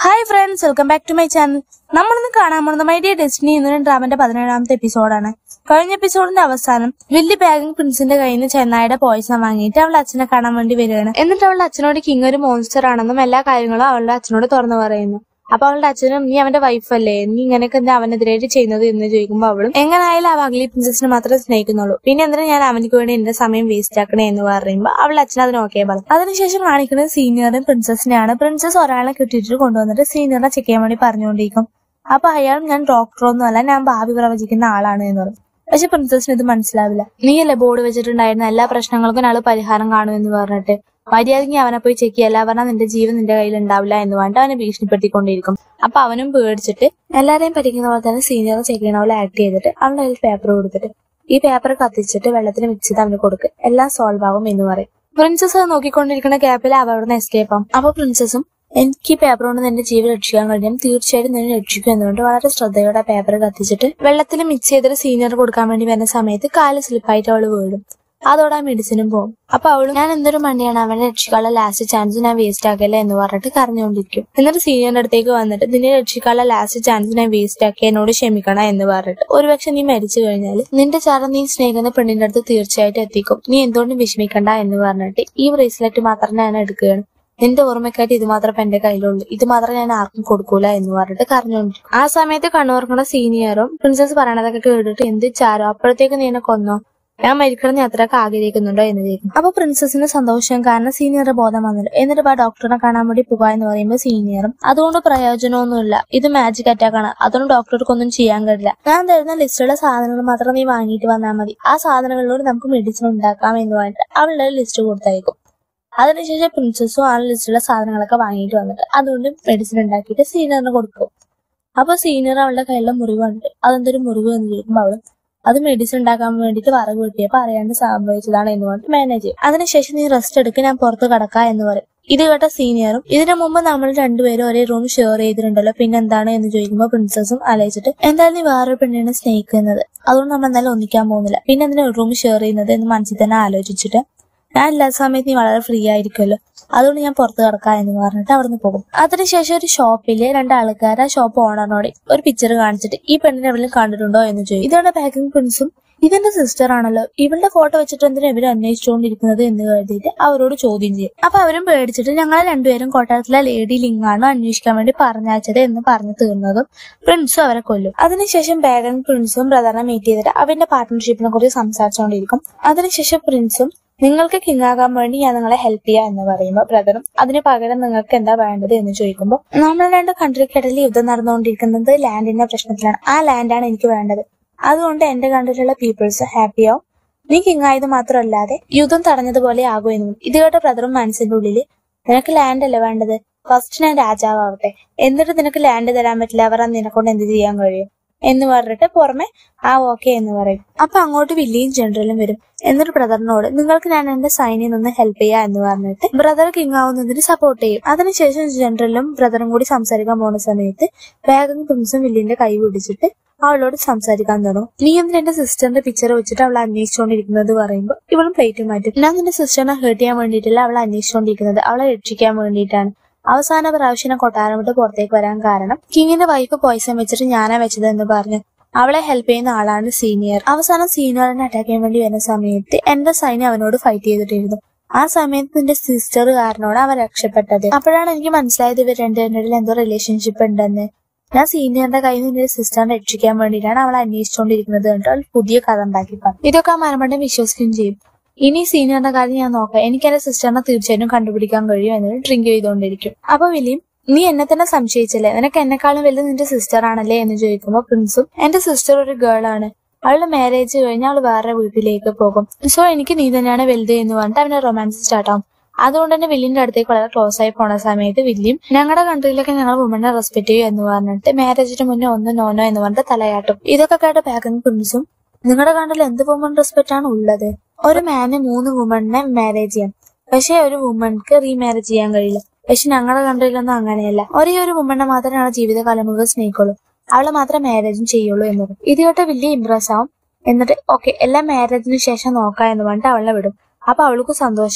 hi friends welcome back to my channel നമ്മളിന്ന് കാണാൻ പോകുന്നത് മൈ ഡിയർ ഡെസ്റ്റിനി എന്ന ഡ്രാമന്റെ പതിനേഴാമത്തെ എപ്പിസോഡാണ് കഴിഞ്ഞ എപ്പിസോഡിന്റെ അവസാനം വലിയ ബാഗിംഗ് പ്രിൻസിന്റെ കയ്യിൽ നിന്ന് ചെന്നായുടെ പോയിസൺ വാങ്ങിയിട്ട് അവളുടെ അച്ഛനെ കാണാൻ വേണ്ടി വരികയാണ് എന്നിട്ട് അവളുടെ അച്ഛനോട് കിങ് ഒരു മോൺസ്റ്റർ ആണെന്നും എല്ലാ കാര്യങ്ങളും അവളുടെ അച്ഛനോട് തുറന്നു പറയുന്നു അപ്പൊ അവളുടെ അച്ഛനും നീ അവന്റെ വൈഫല്ലേ നീ ഇങ്ങനെയൊക്കെ എന്താ അവനെതിരായിട്ട് ചെയ്യുന്നത് എന്ന് ചോദിക്കുമ്പോൾ അവളും എങ്ങനായാലും ആ അഗ്ലി പ്രിൻസസിനെ മാത്രമേ സ്നേഹിക്കുന്നുള്ളൂ പിന്നെ എന്തിനാ ഞാൻ അവനിക്ക് വേണ്ടി എന്റെ സമയം വേസ്റ്റ് ആക്കണേ എന്ന് പറയുമ്പോൾ അവളുടെ അച്ഛൻ അതിന് ഓക്കെ പറയും അതിനുശേഷം കാണിക്കുന്നത് സീനിയറും പ്രിൻസസിനെയാണ് പ്രിൻസസ് ഒരാളെ കിട്ടിയിട്ട് കൊണ്ടുവന്നിട്ട് സീനിയറിനെ ചെക്ക് ചെയ്യാൻ വേണ്ടി പറഞ്ഞുകൊണ്ടിരിക്കും അപ്പൊ അയാൾ ഞാൻ ഡോക്ടറൊന്നും അല്ല ഞാൻ ഭാവി പ്രവചിക്കുന്ന ആളാണ് എന്ന് പറയും പക്ഷെ പ്രിൻസസിന് ഇത് മനസ്സിലാവില്ല നീയല്ലേ ബോർഡ് വെച്ചിട്ടുണ്ടായിരുന്ന എല്ലാ പ്രശ്നങ്ങൾക്കും ആള് പരിഹാരം കാണുമെന്ന് പറഞ്ഞിട്ട് മര്യാദയ്ക്ക് അവനെ പോയി ചെക്ക് ചെയ്യല്ല പറഞ്ഞാൽ നിന്റെ ജീവൻ നിന്റെ കയ്യിൽ ഉണ്ടാവില്ല എന്ന് പറഞ്ഞിട്ട് അവനെ ഭീഷണിപ്പെടുത്തിക്കൊണ്ടിരിക്കും അപ്പൊ അവനും പേടിച്ചിട്ട് എല്ലാരെയും പഠിക്കുന്ന പോലെ തന്നെ സീനിയർ ചെക്ക് ചെയ്യണ പോലെ ആക്ട് ചെയ്തിട്ട് അവന്റെ കയ്യിൽ പേപ്പർ കൊടുത്തിട്ട് ഈ പേപ്പർ കത്തിച്ചിട്ട് വെള്ളത്തിൽ മിക്സ് ചെയ്ത് അവന് കൊടുക്കുക എല്ലാം സോൾവ് ആകും എന്ന് പറയും പ്രിൻസസ് അത് നോക്കിക്കൊണ്ടിരിക്കുന്ന ഗ്യാപ്പിൽ അവ അവിടെ നിന്ന് എസ്കേപ്പ് ആവും അപ്പൊ പ്രിൻസസും എനിക്ക് ഈ പേപ്പർ കൊണ്ട് നിന്റെ ജീവൻ രക്ഷിക്കാൻ കഴിയും തീർച്ചയായിട്ടും നിന്നെ രക്ഷിക്കും എന്നുകൊണ്ട് വളരെ ശ്രദ്ധയോടെ ആ പേപ്പർ കത്തിച്ചിട്ട് വെള്ളത്തിൽ മിക്സ് ചെയ്തിട്ട് സീനിയർ കൊടുക്കാൻ വേണ്ടി വരുന്ന സമയത്ത് കാല് സ്ലിപ്പായിട്ട് അവള് വീഴും അതോടെ ആ മെഡിസിനും പോകും അപ്പൊ അവളും ഞാൻ എന്തൊരു മണ്ടിയാണ് അവനെ രക്ഷിക്കാനുള്ള ലാസ്റ്റ് ചാൻസ് ഞാൻ വേസ്റ്റ് ആക്കല്ലേ എന്ന് പറഞ്ഞിട്ട് കരഞ്ഞുകൊണ്ടിരിക്കും എന്നിട്ട് സീനിയറിന്റെ അടുത്തേക്ക് വന്നിട്ട് നിന്നെ രക്ഷിക്കാനുള്ള ലാസ്റ്റ് ചാൻസ് ഞാൻ വേസ്റ്റ് ആക്കി എന്നോട് ക്ഷമിക്കണം എന്ന് പറഞ്ഞിട്ട് ഒരുപക്ഷെ നീ മരിച്ചു കഴിഞ്ഞാൽ നിന്റെ ചാരം നീ സ്നേഹിക്കുന്ന പെണ്ണിന്റെ അടുത്ത് തീർച്ചയായിട്ടും എത്തിക്കും നീ എന്തുകൊണ്ടും വിഷമിക്കണ്ട എന്ന് പറഞ്ഞിട്ട് ഈ ബ്രേസ്ലെറ്റ് മാത്രം ഞാൻ എടുക്കുകയാണ് നിന്റെ ഓർമ്മക്കായിട്ട് ഇത് മാത്രമേ എന്റെ കയ്യിലുള്ളൂ ഇത് മാത്രം ഞാൻ ആർക്കും കൊടുക്കൂല എന്ന് പറഞ്ഞിട്ട് കരഞ്ഞോണ്ടിരിക്കും ആ സമയത്ത് കണ്ണൂർക്കണ സീനിയറും പ്രിൻസസ് പറയണതൊക്കെ കേട്ടിട്ട് എന്ത് ചാരോ അപ്പോഴത്തേക്ക് നീ എന്നെ കൊന്നോ ഞാൻ മരിക്കണം നീ അത്രയൊക്കെ ആഗ്രഹിക്കുന്നുണ്ടോ എന്ന് ചോദിക്കും അപ്പൊ പ്രിൻസസിന് സന്തോഷം കാരണം സീനിയറുടെ ബോധം വന്നില്ല എന്നിട്ട് ആ ഡോക്ടറിനെ കാണാൻ വേണ്ടി പോകുക എന്ന് പറയുമ്പോൾ സീനിയറും അതുകൊണ്ട് പ്രയോജനമൊന്നുമില്ല ഇത് മാജിക് അറ്റാക്ക് ആണ് അതുകൊണ്ട് ഡോക്ടർക്കൊന്നും ചെയ്യാൻ കഴിയില്ല ഞാൻ തരുന്ന ലിസ്റ്റുള്ള സാധനങ്ങൾ മാത്രം നീ വാങ്ങിയിട്ട് വന്നാൽ മതി ആ സാധനങ്ങളിലൂടെ നമുക്ക് മെഡിസിൻ ഉണ്ടാക്കാം എന്ന് പറഞ്ഞിട്ട് അവളുടെ ലിസ്റ്റ് കൊടുത്തയക്കും അതിനുശേഷം പ്രിൻസസും ആ ലിസ്റ്റിലുള്ള സാധനങ്ങളൊക്കെ വാങ്ങിയിട്ട് വന്നിട്ട് അതുകൊണ്ട് മെഡിസിൻ ഉണ്ടാക്കിയിട്ട് സീനിയറിന് കൊടുക്കും അപ്പൊ സീനിയർ അവളുടെ കയ്യിലുള്ള മുറിവുണ്ട് അതെന്തൊരു മുറിവ് എന്ന് ചോദിക്കുമ്പോൾ അവള് അത് മെഡിസിൻ ഉണ്ടാക്കാൻ വേണ്ടിയിട്ട് വറവ് കിട്ടിയപ്പോ അറിയാണ്ട് സംഭവിച്ചതാണ് എന്ന് പറഞ്ഞിട്ട് മാനേജ് ചെയ്യും അതിനുശേഷം നീ റെസ്റ്റ് എടുക്ക് ഞാൻ പുറത്ത് കിടക്കാം എന്ന് പറയും ഇത് കേട്ട സീനിയറും ഇതിനു മുമ്പ് നമ്മൾ രണ്ടുപേരും ഒരേ റൂം ഷെയർ ചെയ്തിട്ടുണ്ടല്ലോ പിന്നെന്താണ് എന്ന് ചോദിക്കുമ്പോൾ പ്രിൻസസും ആലോചിച്ചിട്ട് എന്തായാലും നീ വേറൊരു പെണ്ണിനെ സ്നേഹിക്കുന്നത് അതുകൊണ്ട് നമ്മൾ എന്തായാലും ഒന്നിക്കാൻ പോകുന്നില്ല പിന്നെ എന്തിനാ ഒരു റൂം ഷെയർ ചെയ്യുന്നത് എന്ന് മനസ്സിൽ തന്നെ ആലോചിച്ചിട്ട് ഞാൻ എല്ലാ സമയത്ത് നീ വളരെ ഫ്രീ ആയിരിക്കുമല്ലോ അതുകൊണ്ട് ഞാൻ പുറത്ത് കിടക്കാം എന്ന് പറഞ്ഞിട്ട് അവിടുന്ന് പോകും അതിനുശേഷം ഒരു ഷോപ്പില് രണ്ട് ആൾക്കാർ ആ ഷോപ്പ് ഓണറിനോട് ഒരു പിക്ചർ കാണിച്ചിട്ട് ഈ പെണ്ണിനെ എവിടെയും കണ്ടിട്ടുണ്ടോ എന്ന് ചോദിക്കും ഇതാണ് പാക്കിംഗ് പ്രിൻസും ഇതെന്റെ സിസ്റ്റർ ആണല്ലോ ഇവളുടെ ഫോട്ടോ വെച്ചിട്ട് എന്തിനാ ഇവര് അന്വേഷിച്ചുകൊണ്ടിരിക്കുന്നത് എന്ന് കരുതിയിട്ട് അവരോട് ചോദ്യം ചെയ്യും അപ്പൊ അവരും പേടിച്ചിട്ട് ഞങ്ങളെ രണ്ടുപേരും കൊട്ടാരത്തിലെ ലേഡി ലിംഗ് ആണ് അന്വേഷിക്കാൻ വേണ്ടി പറഞ്ഞയച്ചത് എന്ന് പറഞ്ഞു തീർന്നതും പ്രിൻസും അവരെ കൊല്ലും അതിനുശേഷം ബാഗൻ പ്രിൻസും ബ്രദറിനെ മീറ്റ് ചെയ്തിട്ട് അവന്റെ പാർട്ട്ണർഷിപ്പിനെ കുറിച്ച് സംസാരിച്ചുകൊണ്ടിരിക്കും അതിനുശേഷം പ്രിൻസും നിങ്ങൾക്ക് കിങ് ആകാൻ വേണ്ടി ഞാൻ നിങ്ങളെ ഹെൽപ്പ് ചെയ്യാം എന്ന് പറയുമ്പോൾ ബ്രദറും അതിന് പകരം നിങ്ങൾക്ക് എന്താ വേണ്ടത് എന്ന് ചോദിക്കുമ്പോൾ നമ്മൾ രണ്ട് കൺട്രിക്കിടയിൽ യുദ്ധം നടന്നുകൊണ്ടിരിക്കുന്നത് ലാൻഡിന്റെ പ്രശ്നത്തിലാണ് ആ ലാൻഡാണ് എനിക്ക് വേണ്ടത് അതുകൊണ്ട് എന്റെ കൺട്രിയിലുള്ള പീപ്പിൾസ് ഹാപ്പിയാവും നീ കിങ് ആയത് മാത്രമല്ലാതെ യുദ്ധം തടഞ്ഞതുപോലെ ആകുമെന്നും ഇത് കേട്ട ബ്രദറും മനസ്സിന്റെ ഉള്ളില് നിനക്ക് ലാൻഡ് അല്ലേ വേണ്ടത് ഫസ്റ്റ് ഞാൻ രാജാവാവട്ടെ എന്നിട്ട് നിനക്ക് ലാൻഡ് തരാൻ പറ്റില്ല അവർ നിനക്കൊണ്ട് എന്ത് ചെയ്യാൻ കഴിയും എന്ന് പറഞ്ഞിട്ട് പുറമെ ആ ഓക്കെ എന്ന് പറയും അപ്പൊ അങ്ങോട്ട് വില്ലിയും ജനറലും വരും എന്നിട്ട് ബ്രദറിനോട് നിങ്ങൾക്ക് ഞാൻ എന്റെ സൈനിൽ നിന്ന് ഹെൽപ്പ് ചെയ്യാം എന്ന് പറഞ്ഞിട്ട് ബ്രദർ കിങ് ആവുന്നതിന് സപ്പോർട്ട് ചെയ്യും അതിനുശേഷം ജനറലും ബ്രദറും കൂടി സംസാരിക്കാൻ പോകുന്ന സമയത്ത് വേഗം പ്രിൻസും വില്ലിന്റെ കൈ പിടിച്ചിട്ട് അവളോട് സംസാരിക്കാൻ തുടങ്ങും നീ എന്തിനാ എന്റെ സിസ്റ്ററിന്റെ പിക്ചർ വെച്ചിട്ട് അവൾ അന്വേഷിച്ചുകൊണ്ടിരിക്കുന്നത് പറയുമ്പോൾ ഇവളും പ്ലേറ്റ് മാറ്റും ഞാൻ നിന്റെ സിസ്റ്ററിനെ ഹേർട്ട് ചെയ്യാൻ വേണ്ടിയിട്ടല്ല അവളെ അന്വേഷിച്ചുകൊണ്ടിരിക്കുന്നത് അവളെ രക്ഷിക്കാൻ വേണ്ടിയിട്ടാണ് അവസാന പ്രാവശ്യം ഞാൻ കൊട്ടാരം വിട്ട് പുറത്തേക്ക് വരാൻ കാരണം കിങ്ങിന്റെ വൈഫ് പോയിസൺ വെച്ചിട്ട് ഞാനാ വെച്ചത് എന്ന് പറഞ്ഞു അവളെ ഹെൽപ്പ് ചെയ്യുന്ന ആളാണ് സീനിയർ അവസാനം സീനിയറിനെ അറ്റാക്ക് ചെയ്യാൻ വേണ്ടി വരുന്ന സമയത്ത് എന്റെ സൈന്യം അവനോട് ഫൈറ്റ് ചെയ്തിട്ടിരുന്നു ആ സമയത്ത് നിന്റെ സിസ്റ്റർ കാരനോട് അവൻ രക്ഷപ്പെട്ടത് അപ്പോഴാണ് എനിക്ക് മനസ്സിലായത് ഇവർ രണ്ടുപേരുടെ എന്തോ റിലേഷൻഷിപ്പ് ഉണ്ടെന്ന് ഞാൻ സീനിയറിന്റെ കയ്യിൽ നിന്ന് സിസ്റ്ററിനെ രക്ഷിക്കാൻ വേണ്ടിയിട്ടാണ് അവൾ അന്വേഷിച്ചുകൊണ്ടിരിക്കുന്നത് കണ്ടിട്ട് അവൾ പുതിയ കഥ ഉണ്ടാക്കി പറഞ്ഞു ഇതൊക്കെ ആ മരമണ്ടം വിശ്വസിക്കുകയും ചെയ്യും ഇനി സീനിയറിന്റെ കാര്യം ഞാൻ നോക്കാം എനിക്ക് എന്റെ സിസ്റ്ററിനെ തീർച്ചയായിട്ടും കണ്ടുപിടിക്കാൻ കഴിയും എന്ന് ഡ്രിങ്ക് ചെയ്തുകൊണ്ടിരിക്കും അപ്പൊ വിലിയും നീ എന്നെ തന്നെ സംശയിച്ചില്ലേ നിനക്ക് എന്നെക്കാളും വലുത് നിന്റെ സിസ്റ്റർ ആണല്ലേ എന്ന് ചോദിക്കുമ്പോൾ പ്രിൻസും എന്റെ സിസ്റ്റർ ഒരു ഗേൾ ആണ് അവളുടെ മാരേജ് കഴിഞ്ഞ് അവൾ വേറെ വീട്ടിലേക്ക് പോകും സോ എനിക്ക് നീ തന്നെയാണ് വലുത് എന്ന് പറഞ്ഞിട്ട് അവന്റെ റൊമാൻസ് സ്റ്റാർട്ട് ആവും അതുകൊണ്ട് തന്നെ വില്ലിന്റെ അടുത്തേക്ക് വളരെ ക്ലോസ് ആയി പോണ സമയത്ത് വില്യം ഞങ്ങളുടെ കൺട്രിയിലൊക്കെ ഞങ്ങൾ വുമനെ റെസ്പെക്ട് ചെയ്യും എന്ന് പറഞ്ഞിട്ട് മാരേജിന് മുന്നേ ഒന്ന് നോനോ എന്ന് പറഞ്ഞിട്ട് തലയാട്ടും ഇതൊക്കെ കേട്ട പാക്കിംഗ് പ്രിൻസും നിങ്ങളുടെ കൺട്രിയിൽ എന്ത് വുമൺ റെസ്പെക്ട് ആണ് ഉള്ളത് ഒരു മാന് മൂന്ന് വുമണിനെ മാരേജ് ചെയ്യാം പക്ഷെ ഒരു വുമൺക്ക് റീമാരേജ് ചെയ്യാൻ കഴിയില്ല പക്ഷെ ഞങ്ങളുടെ കൺട്രിയിലൊന്നും അങ്ങനെയല്ല ഒരേ ഒരു വുമണിനെ മാത്രമേ ഞങ്ങളുടെ ജീവിതകാലം മുഴുവൻ സ്നേഹിക്കുള്ളൂ അവളെ മാത്രമേ മാരേജും ചെയ്യുള്ളൂ എന്നത് ഇത് കേട്ട വലിയ ഇംപ്രസ് ആവും എന്നിട്ട് ഓക്കെ എല്ലാ മാരേജിന് ശേഷം നോക്കാം എന്ന് പറഞ്ഞിട്ട് അവളെ വിടും അപ്പൊ അവൾക്ക് സന്തോഷാവും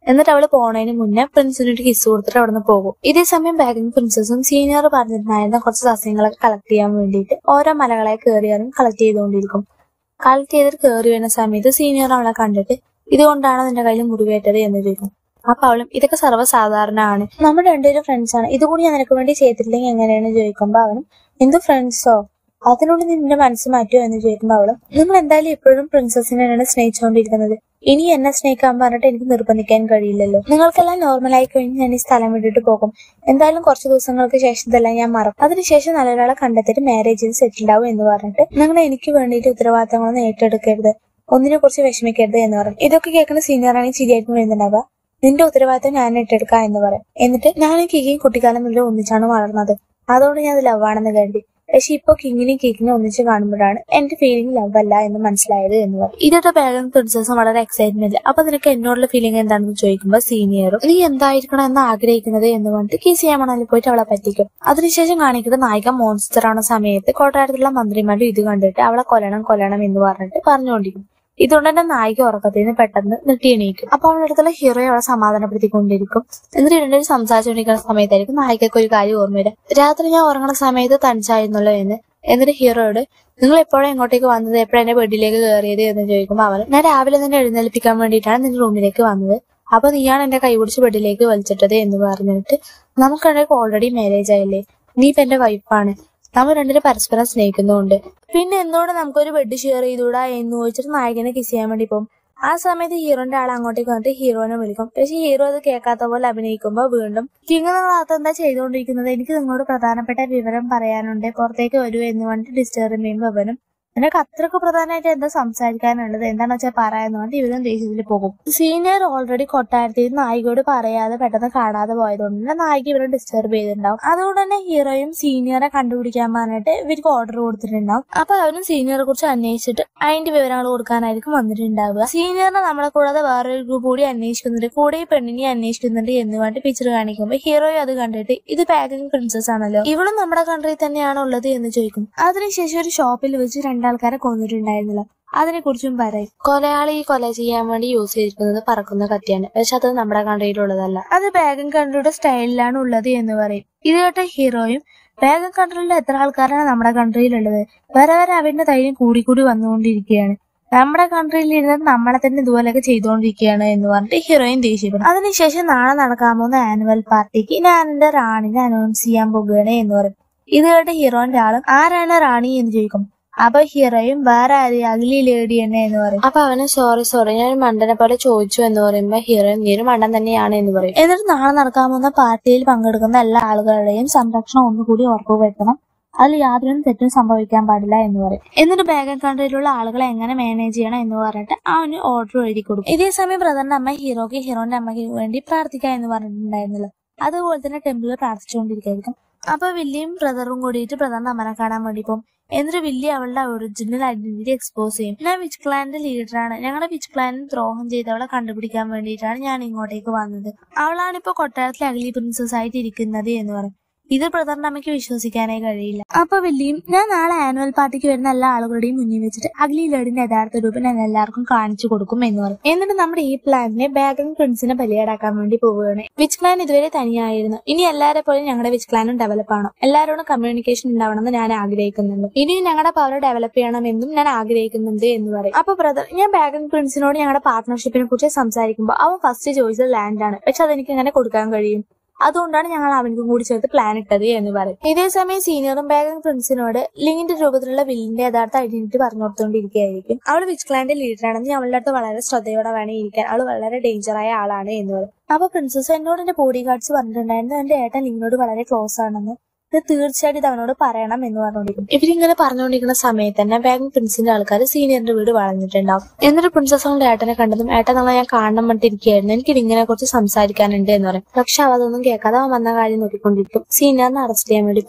എന്നിട്ട് അവള് പോണതിന് മുന്നേ പ്രിൻസിന് ഒരു കിസ് കൊടുത്തിട്ട് അവിടെ നിന്ന് പോകും ഇതേ സമയം ബാഗിങ് പ്രിൻസസും സീനിയർ പറഞ്ഞിട്ടുണ്ടായിരുന്ന കുറച്ച് സസ്യങ്ങളൊക്കെ കളക്ട് ചെയ്യാൻ വേണ്ടിയിട്ട് ഓരോ മലകളെ കയറിയാലും കളക്ട് ചെയ്തുകൊണ്ടിരിക്കും കളക്ട് ചെയ്തിട്ട് കയറി വരുന്ന സമയത്ത് സീനിയർ അവളെ കണ്ടിട്ട് ഇതുകൊണ്ടാണ് നിന്റെ കയ്യിൽ മുറിവേറ്റത് എന്ന് ചോദിക്കും അപ്പൊ അവളും ഇതൊക്കെ സർവ്വസാധാരണമാണ് നമ്മൾ രണ്ടുപേരും ഫ്രണ്ട്സ് ആണ് ഇതുകൂടി ഞാൻ നിനക്ക് വേണ്ടി ചെയ്തിട്ടില്ലെങ്കിൽ എങ്ങനെയാണ് ചോദിക്കുമ്പോ അവനും എന്ത് ഫ്രണ്ട്സോ അതിനോട് നിന്റെ മനസ്സ് മാറ്റുമോ എന്ന് ചോദിക്കുമ്പോ അവളും നിങ്ങൾ എന്തായാലും എപ്പോഴും പ്രിൻസസിനെ തന്നെയാണ് സ്നേഹിച്ചുകൊണ്ടിരിക്കുന്നത് ഇനി എന്നെ സ്നേഹിക്കാൻ പറഞ്ഞിട്ട് എനിക്ക് നിർബന്ധിക്കാൻ കഴിയില്ലല്ലോ നിങ്ങൾക്കെല്ലാം നോർമലായി കഴിഞ്ഞ് ഞാൻ ഈ സ്ഥലം വിട്ടിട്ട് പോകും എന്തായാലും കുറച്ച് ദിവസങ്ങൾക്ക് ശേഷം ഇതെല്ലാം ഞാൻ മറക്കും അതിനുശേഷം നല്ലൊരാളെ കണ്ടെത്തിയിട്ട് മാരേജ് ചെയ്ത് സെറ്റിൽ ആവും എന്ന് പറഞ്ഞിട്ട് നിങ്ങൾ എനിക്ക് വേണ്ടിയിട്ട് ഉത്തരവാദിത്തങ്ങളൊന്നും ഏറ്റെടുക്കരുത് ഒന്നിനെ കുറിച്ച് വിഷമിക്കരുത് എന്ന് പറയും ഇതൊക്കെ കേൾക്കുന്ന സീനിയർ ആണെങ്കിൽ ശരിയായിട്ട് വരുന്നുണ്ടാവുക നിന്റെ ഉത്തരവാദിത്തം ഞാൻ ഏറ്റെടുക്കാം എന്ന് പറയും എന്നിട്ട് ഞാൻ കിക്കിയും കുട്ടിക്കാലം മുതൽ ഒന്നിച്ചാണ് വളർന്നത് അതുകൊണ്ട് ഞാൻ അത് ലവ് ആണെന്ന് കരുതി പക്ഷെ ഇപ്പൊ കിങ്ങിനെയും കേക്കിനെ ഒന്നിച്ച് കാണുമ്പോഴാണ് എന്റെ ഫീലിംഗ് ലവ് അല്ല എന്ന് മനസ്സിലായത് എന്ന് പറയും ഇതോടെ ബാഗൻ പ്രിൻസസും വളരെ എക്സൈറ്റ്മെന്റ് അപ്പൊ നിനക്ക് എന്നോടുള്ള ഫീലിംഗ് എന്താണെന്ന് ചോദിക്കുമ്പോൾ സീനിയറും നീ എന്തായിരിക്കണം എന്ന് ആഗ്രഹിക്കുന്നത് എന്ന് പറഞ്ഞിട്ട് കിസ് ചെയ്യാൻ മണലിൽ പോയിട്ട് അവളെ പറ്റിക്കും അതിനുശേഷം കാണിക്കുന്ന നായിക മോൺസ്റ്റർ ആവുന്ന സമയത്ത് കൊട്ടാരത്തിലുള്ള മന്ത്രിമാരും ഇത് കണ്ടിട്ട് അവളെ കൊല്ലണം കൊല്ലണം എന്ന് പറഞ്ഞിട്ട് പറഞ്ഞുകൊണ്ടിരിക്കും ഇതുകൊണ്ട് തന്നെ നായിക ഉറക്കത്തിൽ നിന്ന് പെട്ടെന്ന് നെട്ടി എണീക്കും അപ്പൊ അവളുടെ അടുത്തുള്ള ഹീറോയെ അവളെ സമാധാനപ്പെടുത്തിക്കൊണ്ടിരിക്കും എന്നിട്ട് രണ്ടുപേരും സംസാരിച്ചുകൊണ്ടിരിക്കുന്ന സമയത്തായിരിക്കും നായികക്ക് ഒരു കാര്യം ഓർമ്മ വരിക രാത്രി ഞാൻ ഉറങ്ങുന്ന സമയത്ത് തനിച്ചായിരുന്നല്ലോ എന്ന് എന്നിട്ട് ഹീറോയോട് നിങ്ങൾ എപ്പോഴും ഇങ്ങോട്ടേക്ക് വന്നത് എപ്പോഴും എന്റെ ബെഡിലേക്ക് കയറിയത് എന്ന് ചോദിക്കുമ്പോൾ അവൻ ഞാൻ രാവിലെ നിന്നെ എഴുന്നേൽപ്പിക്കാൻ വേണ്ടിയിട്ടാണ് നിന്റെ റൂമിലേക്ക് വന്നത് അപ്പൊ നീയാണ് എന്റെ കൈ പിടിച്ച് ബെഡിലേക്ക് വലിച്ചിട്ടത് എന്ന് പറഞ്ഞിട്ട് നമുക്ക് ഓൾറെഡി മാരേജ് ആയില്ലേ നീ ഇപ്പൊ എന്റെ വൈഫാണ് നമ്മൾ രണ്ടിനും പരസ്പരം സ്നേഹിക്കുന്നുണ്ട് പിന്നെ എന്തുകൊണ്ട് നമുക്കൊരു ബെഡ് ഷെയർ ചെയ്തുകൂടാ എന്ന് ചോദിച്ചിട്ട് നായകനെ കിസ് ചെയ്യാൻ വേണ്ടി പോകും ആ സമയത്ത് ഹീറോന്റെ ആൾ അങ്ങോട്ടേക്ക് വന്നിട്ട് ഹീറോനെ വിളിക്കും പക്ഷെ ഹീറോ അത് കേൾക്കാത്ത പോലെ അഭിനയിക്കുമ്പോ വീണ്ടും കിങ് നിങ്ങൾ അത് എന്താ ചെയ്തുകൊണ്ടിരിക്കുന്നത് എനിക്ക് നിങ്ങളോട് പ്രധാനപ്പെട്ട വിവരം പറയാനുണ്ട് പുറത്തേക്ക് വരൂ എന്ന് പറഞ്ഞിട്ട് ഡിസ്റ്റർബ് ചെയ്യുമ്പോൾ അവനും നിനക്ക് അത്രക്ക് പ്രധാനമായിട്ട് എന്താ സംസാരിക്കാനുള്ളത് എന്താണെന്ന് വെച്ചാൽ പറയാന്ന് പറഞ്ഞിട്ട് ഇവരും ദേഷ്യത്തിൽ പോകും സീനിയർ ഓൾറെഡി കൊട്ടാരത്തിൽ നായികയോട് പറയാതെ പെട്ടെന്ന് കാണാതെ പോയതുകൊണ്ട് തന്നെ നായിക ഇവരെ ഡിസ്റ്റർബ് ചെയ്തിട്ടുണ്ടാവും അതുകൊണ്ട് തന്നെ ഹീറോയും സീനിയറെ കണ്ടുപിടിക്കാൻ പറഞ്ഞിട്ട് ഇവർക്ക് ഓർഡർ കൊടുത്തിട്ടുണ്ടാവും അപ്പൊ അവനും സീനിയറെ കുറിച്ച് അന്വേഷിച്ചിട്ട് അതിന്റെ വിവരങ്ങൾ കൊടുക്കാനായിരിക്കും വന്നിട്ടുണ്ടാവുക സീനിയറിനെ നമ്മളെ കൂടാതെ വേറൊരു ഗ്രൂപ്പ് കൂടി അന്വേഷിക്കുന്നുണ്ട് കൂടെ ഈ പെണ്ണിനെ അന്വേഷിക്കുന്നുണ്ട് എന്ന് പറഞ്ഞിട്ട് പിക്ചർ കാണിക്കുമ്പോൾ ഹീറോയും അത് കണ്ടിട്ട് ഇത് പാക്കിംഗ് പ്രിൻസസ് ആണല്ലോ ഇവളും നമ്മുടെ കൺട്രിയിൽ തന്നെയാണ് ഉള്ളത് എന്ന് ചോദിക്കും അതിനുശേഷം ഒരു ഷോപ്പിൽ വെച്ച് രണ്ടാൾക്കാരെ കൊന്നിട്ടുണ്ടായിരുന്നല്ലോ അതിനെ കുറിച്ചും പറയും കൊലയാളി ഈ കൊല ചെയ്യാൻ വേണ്ടി യൂസ് ചെയ്തിരിക്കുന്നത് പറക്കുന്ന കത്തിയാണ് പക്ഷെ അത് നമ്മുടെ കൺട്രിയിലുള്ളതല്ല അത് ബാഗൻ കൺട്രിയുടെ സ്റ്റൈലിലാണ് ഉള്ളത് എന്ന് പറയും ഇത് കേട്ട ഹീറോയും ബാഗൻ കൺട്രിയിലുള്ള എത്ര ആൾക്കാരാണ് നമ്മുടെ കൺട്രിയിലുള്ളത് വരെ വരെ അവന്റെ ധൈര്യം കൂടി കൂടി വന്നുകൊണ്ടിരിക്കുകയാണ് നമ്മുടെ കൺട്രിയിൽ ഇരുന്നത് നമ്മളെ തന്നെ ഇതുപോലെയൊക്കെ ചെയ്തുകൊണ്ടിരിക്കുകയാണ് എന്ന് പറഞ്ഞിട്ട് ഹീറോയിൻ ദേഷ്യപ്പെടും അതിനുശേഷം നാളെ നടക്കാൻ പോകുന്ന ആനുവൽ പാർട്ടിക്ക് ഞാൻ എന്റെ റാണിനെ അനൗൺസ് ചെയ്യാൻ പോകുകയാണ് എന്ന് പറയും ഇത് കേട്ട് ഹീറോന്റെ ആളും ആരാണ് റാണി എന്ന് ചോദിക്കും അപ്പൊ ഹീറോയും വേറെ ആര് അഗ്ലി ലേഡി തന്നെ എന്ന് പറയും അപ്പൊ അവന് സോറി സോറി ഞാൻ ഒരു മണ്ടനെ പോലെ ചോദിച്ചു എന്ന് പറയുമ്പോ ഹീറോയും നീ ഒരു മണ്ടൻ തന്നെയാണ് എന്ന് പറയും എന്നിട്ട് നാളെ നടക്കാൻ പോകുന്ന പാർട്ടിയിൽ പങ്കെടുക്കുന്ന എല്ലാ ആളുകളുടെയും സംരക്ഷണം ഒന്നുകൂടി ഉറപ്പുവരുത്തണം അതിൽ യാതൊരു തെറ്റും സംഭവിക്കാൻ പാടില്ല എന്ന് പറയും എന്നിട്ട് ബാഗൻ കൺട്രിയിലുള്ള ആളുകളെ എങ്ങനെ മാനേജ് ചെയ്യണം എന്ന് പറഞ്ഞിട്ട് അവന് ഓർഡർ എഴുതി കൊടുക്കും ഇതേ സമയം ബ്രദറിന്റെ അമ്മ ഹീറോക്ക് ഹീറോന്റെ അമ്മയ്ക്ക് വേണ്ടി പ്രാർത്ഥിക്കാം എന്ന് പറഞ്ഞിട്ടുണ്ടായിരുന്നല്ലോ അതുപോലെ തന്നെ ടെമ്പിളിൽ പ്രാർത്ഥിച്ചുകൊണ്ടിരിക്കുകയായിരിക്കും അപ്പൊ വില്ലിയും ബ്രദറും കൂടിയിട്ട് ബ്രദറിന്റെ അമ്മനെ കാണാൻ വേണ്ടി പോകും എന്നിട്ട് വില്ലി അവളുടെ ഒറിജിനൽ ഐഡന്റിറ്റി എക്സ്പോസ് ചെയ്യും ഞാൻ വിച്ച് ക്ലാന്റെ ലീഡറാണ് ഞങ്ങളുടെ വിച്ച് ക്ലാനിന് ദ്രോഹം ചെയ്തവളെ കണ്ടുപിടിക്കാൻ വേണ്ടിയിട്ടാണ് ഞാൻ ഇങ്ങോട്ടേക്ക് വന്നത് അവളാണ് ഇപ്പൊ കൊട്ടാരത്തിൽ അഗ്ലി പ്രിൻസസ് ആയിട്ട് ഇരിക്കുന്നത് എന്ന് പറയും ഇത് ബ്രദറിന്റെ അമ്മയ്ക്ക് വിശ്വസിക്കാനേ കഴിയില്ല അപ്പൊ വില്ലിയും ഞാൻ നാളെ ആനുവൽ പാർട്ടിക്ക് വരുന്ന എല്ലാ ആളുകളുടെയും മുന്നിൽ വെച്ചിട്ട് അഗ്ലി ലേഡിന്റെ യഥാർത്ഥ രൂപം ഞാൻ എല്ലാവർക്കും കാണിച്ചു കൊടുക്കും എന്ന് പറയും എന്നിട്ട് നമ്മുടെ ഈ പ്ലാനിനെ ബാഗൻ പ്രിൻസിനെ ബലിയാടാക്കാൻ വേണ്ടി പോവുകയാണ് വിച്ച് ക്ലാൻ ഇതുവരെ തനിയായിരുന്നു ഇനി എല്ലാരെ പോലെ ഞങ്ങളുടെ വിച്ച് ക്ലാനും ഡെവലപ്പ് ആവണം എല്ലാവരോടും കമ്മ്യൂണിക്കേഷൻ ഉണ്ടാവണമെന്ന് ഞാൻ ആഗ്രഹിക്കുന്നുണ്ട് ഇനി ഞങ്ങളുടെ പവർ ഡെവലപ്പ് ചെയ്യണമെന്നും ഞാൻ ആഗ്രഹിക്കുന്നുണ്ട് എന്ന് പറയും അപ്പൊ ബ്രദർ ഞാൻ ബാഗൻ പ്രിൻസിനോട് ഞങ്ങളുടെ പാർട്ട്ണർഷിപ്പിനെ കുറിച്ച് സംസാരിക്കുമ്പോൾ അവൻ ഫസ്റ്റ് ചോയ്സ് ലാൻഡ് ആണ് പക്ഷെ അതെനിക്ക് എങ്ങനെ കൊടുക്കാൻ കഴിയും അതുകൊണ്ടാണ് ഞങ്ങൾ അവനക്കും കൂടി ചേർത്ത് പ്ലാൻ ഇട്ടത് എന്ന് പറയും ഇതേ സമയം സീനിയറും ബാഗൻ പ്രിൻസിനോട് ലിങ്ങിന്റെ രൂപത്തിലുള്ള വില്ലിന്റെ യഥാർത്ഥ ഐഡന്റിറ്റി പറഞ്ഞു കൊടുത്തുകൊണ്ടിരിക്കുകയായിരിക്കും അവൾ വിച്ച് ക്ലാന്റെ ലീഡറാണെന്ന് അവളുടെ അടുത്ത് വളരെ ശ്രദ്ധയോടെ വേണം ഇരിക്കാൻ അവൾ വളരെ ഡേഞ്ചറായ ആളാണ് എന്ന് പറയും അപ്പൊ പ്രിൻസസ് എന്നോട് എന്റെ ബോഡി ഗാർഡ്സ് പറഞ്ഞിട്ടുണ്ടായിരുന്നു എന്റെ ഏട്ടൻ ലിങ്ങിനോട് വളരെ ക്ലോസ് ആണെന്ന് ഇത് തീർച്ചയായിട്ടും ഇത് അവനോട് പറയണം എന്ന് പറഞ്ഞുകൊണ്ടിരിക്കും ഇവരിങ്ങനെ പറഞ്ഞുകൊണ്ടിരിക്കുന്ന സമയത്ത് തന്നെ ബാഗൻ പ്രിൻസിന്റെ ആൾക്കാർ സീനിയറിന്റെ വീട് വളഞ്ഞിട്ടുണ്ടാവും എന്നിട്ട് പ്രിൻസസ് അവളുടെ ഏട്ടനെ കണ്ടതും ഏട്ടൻ നമ്മളെ ഞാൻ കാണണം പറഞ്ഞിരിക്കുകയായിരുന്നു എനിക്ക് ഇങ്ങനെ കുറിച്ച് സംസാരിക്കാനുണ്ട് എന്ന് പറയും പക്ഷെ അവ അതൊന്നും കേൾക്കാതെ അവൻ വന്ന കാര്യം നോക്കിക്കൊണ്ടിരിക്കും സീനിയറിനെ അറസ്റ്റ് ചെയ്യാൻ വേണ്ടി പറയും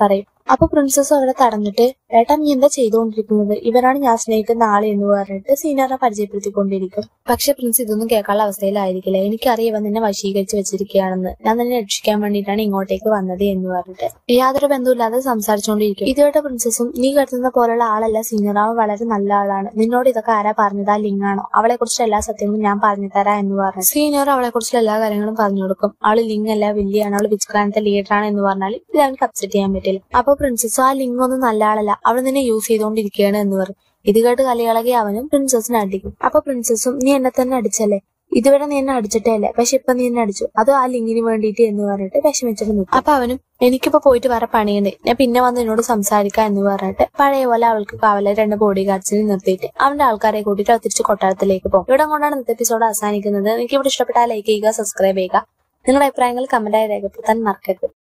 അപ്പൊ പ്രിൻസസ് അവിടെ തടഞ്ഞിട്ട് ഏട്ടാ നീ എന്താ ചെയ്തുകൊണ്ടിരിക്കുന്നത് ഇവരാണ് ഞാൻ സ്നേഹിക്കുന്ന ആള് എന്ന് പറഞ്ഞിട്ട് സീനിയറെ പരിചയപ്പെടുത്തിക്കൊണ്ടിരിക്കും പക്ഷെ പ്രിൻസ് ഇതൊന്നും കേൾക്കാനുള്ള അവസ്ഥയിലായിരിക്കില്ല എനിക്കറിയാം ഇവൻ നിന്നെ വശീകരിച്ച് വെച്ചിരിക്കുകയാണെന്ന് ഞാൻ നിന്നെ രക്ഷിക്കാൻ വേണ്ടിയിട്ടാണ് ഇങ്ങോട്ടേക്ക് വന്നത് എന്ന് പറഞ്ഞിട്ട് യാതൊരു ബന്ധമില്ലാതെ സംസാരിച്ചുകൊണ്ടിരിക്കും ഇതുവരെ പ്രിൻസസും നീ കരുതുന്ന പോലുള്ള ആളല്ല സീനിയർ അവൻ വളരെ നല്ല ആളാണ് നിന്നോട് ഇതൊക്കെ ആരാ പറഞ്ഞത് ആ ലിങ്ങാണോ അവളെ കുറിച്ച് എല്ലാ സത്യങ്ങളും ഞാൻ പറഞ്ഞു തരാം എന്ന് പറഞ്ഞു സീനിയർ അവളെ കുറിച്ചുള്ള എല്ലാ കാര്യങ്ങളും പറഞ്ഞു കൊടുക്കും അവള് ലിങ് അല്ല വില്ലിയാണ് അവള് വിച്ച്കാനത്തെ ലീഡറാണ് എന്ന് പറഞ്ഞാൽ ഇത് അവൾക്ക് അപ്സെറ്റ് ചെയ്യാൻ പറ്റില്ല അപ്പൊ പ്രിൻസസ് ആ ലിങ് ഒന്നും നല്ല ആളല്ല അവൾ നിന്നെ യൂസ് ചെയ്തുകൊണ്ടിരിക്കുകയാണ് എന്ന് പറയും ഇത് കേട്ട് കലികളകി അവനും പ്രിൻസസിനെ അടിക്കും അപ്പൊ പ്രിൻസസും നീ എന്നെ തന്നെ അടിച്ചല്ലേ ഇതുവരെ നീ എന്നെ അടിച്ചിട്ടേ അല്ലേ പക്ഷെ ഇപ്പൊ നീ എന്നെ അടിച്ചു അത് ആ ലിങ്ങിന് വേണ്ടിയിട്ട് എന്ന് പറഞ്ഞിട്ട് വിഷമിച്ചിട്ട് നിൽക്കും അപ്പൊ അവനും എനിക്കിപ്പോ പോയിട്ട് വേറെ പണിയുണ്ട് ഞാൻ പിന്നെ വന്ന് എന്നോട് സംസാരിക്കാം എന്ന് പറഞ്ഞിട്ട് പഴയ പോലെ അവൾക്ക് കാവലെ രണ്ട് ബോഡി ഗാർഡ്സിനെ നിർത്തിയിട്ട് അവന്റെ ആൾക്കാരെ കൂട്ടിയിട്ട് അവ തിരിച്ച് കൊട്ടാരത്തിലേക്ക് പോകും ഇവിടെ കൊണ്ടാണ് ഇന്നത്തെ എപ്പിസോഡ് അവസാനിക്കുന്നത് നിങ്ങൾക്ക് ഇവിടെ ഇഷ്ടപ്പെട്ടാൽ ലൈക്ക് ചെയ്യുക സബ്സ്ക്രൈബ് ചെയ്യുക നിങ്ങളുടെ അഭിപ്രായങ്ങൾ കമന്റായി രേഖപ്പെടുത്താൻ മറക്കരുത്